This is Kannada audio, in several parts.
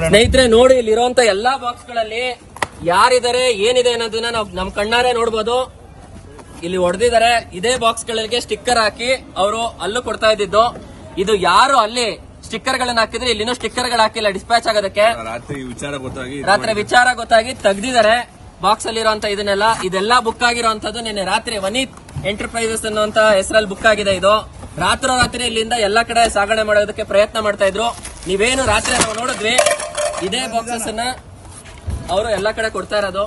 ಸ್ನೇಹಿತರೆ ನೋಡಿ ಇಲ್ಲಿರುವಂತ ಎಲ್ಲಾ ಬಾಕ್ಸ್ ಗಳಲ್ಲಿ ಯಾರಿದ್ದಾರೆ ಏನಿದೆ ಅನ್ನೋದನ್ನ ನಾವು ನಮ್ ಕಣ್ಣಾರೆ ನೋಡ್ಬೋದು ಇಲ್ಲಿ ಹೊಡೆದಿದ್ದಾರೆ ಇದೇ ಬಾಕ್ಸ್ ಗಳಿಗೆ ಸ್ಟಿಕ್ಕರ್ ಹಾಕಿ ಅವರು ಅಲ್ಲೂ ಕೊಡ್ತಾ ಇದ್ದಿದ್ದು ಇದು ಯಾರು ಅಲ್ಲಿ ಸ್ಟಿಕ್ಕರ್ ಗಳನ್ನ ಹಾಕಿದ್ರೆ ಇಲ್ಲಿನೂ ಸ್ಟಿಕ್ಕರ್ ಗಳು ಹಾಕಿಲ್ಲ ಡಿಸ್ಪ್ಯಾಚ್ ಆಗೋದಕ್ಕೆ ರಾತ್ರಿ ವಿಚಾರ ಗೊತ್ತಾಗಿ ರಾತ್ರಿ ವಿಚಾರ ಗೊತ್ತಾಗಿ ತೆಗ್ದಿದ್ದಾರೆ ಬಾಕ್ಸ್ ಅಲ್ಲಿರುವಂತ ಇದನ್ನೆಲ್ಲ ಇದೆಲ್ಲ ಬುಕ್ ಆಗಿರುವಂತದ್ದು ನಿನ್ನೆ ರಾತ್ರಿ ವನೀತ್ ಎಂಟರ್ಪ್ರೈಸಸ್ ಅನ್ನುವಂತ ಹೆಸರಲ್ಲಿ ಬುಕ್ ಆಗಿದೆ ಇದು ರಾತ್ರೋ ರಾತ್ರಿ ಇಲ್ಲಿಂದ ಎಲ್ಲಾ ಕಡೆ ಸಾಗಣೆ ಮಾಡೋದಕ್ಕೆ ಪ್ರಯತ್ನ ಮಾಡ್ತಾ ಇದ್ರು ನೀವೇನು ರಾತ್ರಿ ನಾವು ನೋಡಿದ್ವಿ ಇದೇ ಬಾಕ್ಸಸ್ ಅನ್ನ ಅವರು ಎಲ್ಲಾ ಕಡೆ ಕೊಡ್ತಾ ಇರೋದು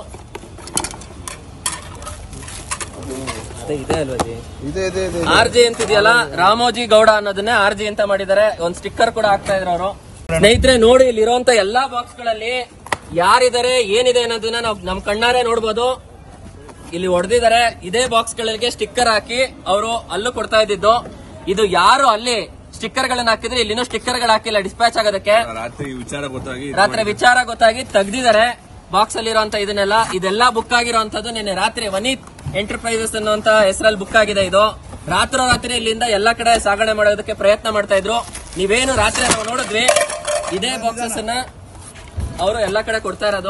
ಅದೇ ಇದೆ ಅಲ್ವಾ ಜಿ ಇದೆ ಇದೆ ಇದೆ ಆರ್ ಜಿ ಅಂತಿದೆಯಲ್ಲ ರಾಮೋಜಿ ಗೌಡ ಅನ್ನೋದನ್ನೇ ಆರ್ ಜಿ ಅಂತ ಮಾಡಿದ್ದಾರೆ ಒಂದ್ ಸ್ಟಿಕ್ಕರ್ ಕೂಡ ಹಾಕ್ತಾ ಇದ್ರು ಅವರು ಸ್ನೇಹಿತರೆ ನೋಡಿ ಇಲ್ಲಿರುವಂತ ಎಲ್ಲಾ ಬಾಕ್ಸ್ ಗಳಲ್ಲಿ ಯಾರಿದ್ದಾರೆ ಏನಿದೆ ಅನ್ನೋದನ್ನ ನಾವು ನಮ್ ಕಣ್ಣಾರೆ ನೋಡ್ಬೋದು ಇಲ್ಲಿ ಹೊಡೆದಿದ್ದಾರೆ ಇದೇ ಬಾಕ್ಸ್ ಗಳಿಗೆ ಸ್ಟಿಕ್ಕರ್ ಹಾಕಿ ಅವರು ಅಲ್ಲೂ ಕೊಡ್ತಾ ಇದ್ದಿದ್ದು ಇದು ಯಾರು ಅಲ್ಲಿ ಸ್ಟಿಕ್ಕರ್ ಗಳನ್ನ ಹಾಕಿದ್ರೆ ಇಲ್ಲಿನೂ ಸ್ಟಿಕ್ಕರ್ ಗಳು ಹಾಕಿಲ್ಲ ಡಿಸ್ಪ್ಯಾಚ್ ಆಗೋದಕ್ಕೆ ರಾತ್ರಿ ವಿಚಾರ ಗೊತ್ತಾಗಿ ರಾತ್ರಿ ವಿಚಾರ ಗೊತ್ತಾಗಿ ತೆಗ್ದಿದ್ದಾರೆ ಬಾಕ್ಸ್ ಅಲ್ಲಿರುವಂತ ಇದನ್ನೆಲ್ಲ ಇದೆಲ್ಲ ಬುಕ್ ಆಗಿರುವಂತದ್ದು ನಿನ್ನೆ ರಾತ್ರಿ ವನೀತ್ ಎಂಟರ್ಪ್ರೈಸಸ್ ಅನ್ನುವಂತ ಹೆಸರಲ್ಲಿ ಬುಕ್ ಆಗಿದೆ ಇದು ರಾತ್ರೋ ರಾತ್ರಿ ಇಲ್ಲಿಂದ ಎಲ್ಲಾ ಕಡೆ ಸಾಗಣೆ ಮಾಡೋದಕ್ಕೆ ಪ್ರಯತ್ನ ಮಾಡ್ತಾ ಇದ್ರು ನೀವೇನು ರಾತ್ರಿ ನಾವು ನೋಡಿದ್ವಿ ಇದೇ ಬಾಕ್ಸಸ್ ಅನ್ನ ಅವರು ಎಲ್ಲಾ ಕಡೆ ಕೊಡ್ತಾ ಇರೋದು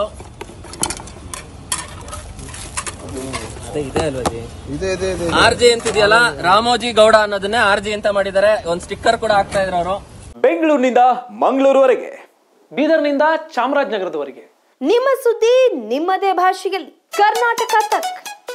ಅದೇ ಇದೆ ಅಲ್ವಾ ಜಿ ಇದೆ ಇದೆ ಇದೆ ಆರ್ ಜಿ ಅಂತಿದೆಯಲ್ಲ ರಾಮೋಜಿ ಗೌಡ ಅನ್ನೋದನ್ನೇ ಆರ್ ಜಿ ಅಂತ ಮಾಡಿದ್ದಾರೆ ಒಂದ್ ಸ್ಟಿಕ್ಕರ್ ಕೂಡ ಹಾಕ್ತಾ ಇದ್ರು ಅವರು ಬೆಂಗಳೂರಿನಿಂದ ಮಂಗಳೂರುವರೆಗೆ ಬೀದರ್ನಿಂದ ಚಾಮರಾಜನಗರದವರೆಗೆ ನಿಮ್ಮ ಸುದ್ದಿ ನಿಮ್ಮದೇ ಭಾಷೆಯಲ್ಲಿ ಕರ್ನಾಟಕ ತಕ್